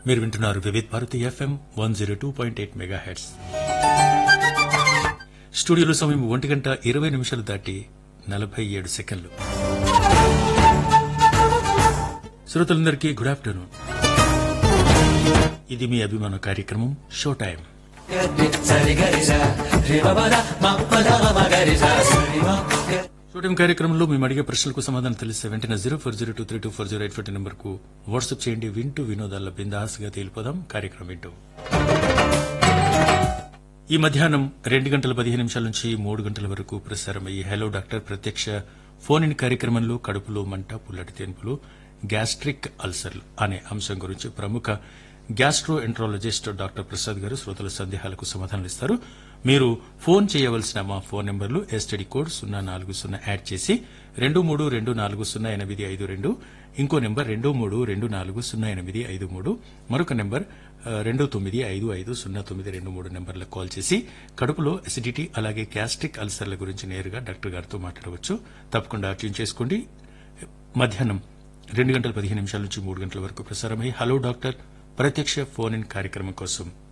మీరు వింటున్నారు Vividh Bharati FM one zero two point eight megahertz స్టూడియోలో సమయం ఒంటి గంట ఇరవై నిమిషాలు దాటి నలభై ఏడు సెకండ్లు శ్రోతలందరికీ గుడ్ ఆఫ్టర్నూన్ ఇది మీ అభిమాన కార్యక్రమం షో టైం షో టైం కార్యక్రమంలో మేము అడిగే ప్రశ్నలకు సమాధానం తెలిస్తే వెంటనే zero four zero two three two four zero eight four number కు వాట్సాప్ చేయండి వింటూ వినోదాల బిందాస్గా తేలిపోదాం కార్యక్రమం వింటూ ఈ మధ్యాహ్నం రెండు గంటల పదిహేను నిమిషాల నుంచి మూడు గంటల వరకు ప్రసారమయ్యే హలో డాక్టర్ ప్రత్యక్ష ఫోన్ ఇన్ కార్యక్రమంలో కడుపులో మంట పుల్లటి తెనుపులు గ్యాస్ట్రిక్ అల్సర్లు అనే అంశం గురించి ప్రముఖ గ్యాస్ట్రో ఎంట్రాలజిస్ట్ డాక్టర్ ప్రసాద్ గారు శ్రోతల సందేహాలకు సమాధానాలు ఇస్తారు మీరు ఫోన్ చేయవలసిన మా ఫోన్ నెంబర్లు ఎస్టీడీ కోడ్ సున్నా నాలుగు సున్నా యాడ్ చేసి రెండు మూడు రెండు నాలుగు సున్నా ఎనిమిది ఐదు రెండు ఇంకో నెంబర్ రెండు మూడు రెండు నాలుగు సున్నా ఎనిమిది ఐదు మూడు మరొక నెంబర్ ఆ, రెండు తొమ్మిది ఐదు ఐదు సున్నా తొమ్మిది రెండు మూడు నెంబర్లకు కాల్ చేసి కడుపులో ఎసిడిటీ అలాగే గ్యాస్ట్రిక్ అల్సర్ల గురించి నేరుగా డాక్టర్ గారితో మాట్లాడవచ్చు తప్పకుండా ట్యూన్ చేసుకోండి మధ్యాహ్నం రెండు గంటల పదిహేను నిమిషాల నుంచి మూడు గంటల వరకు ప్రసారమై హలో డాక్టర్ ప్రత్యక్ష ఫోన్ ఇన్ కార్యక్రమం కోసం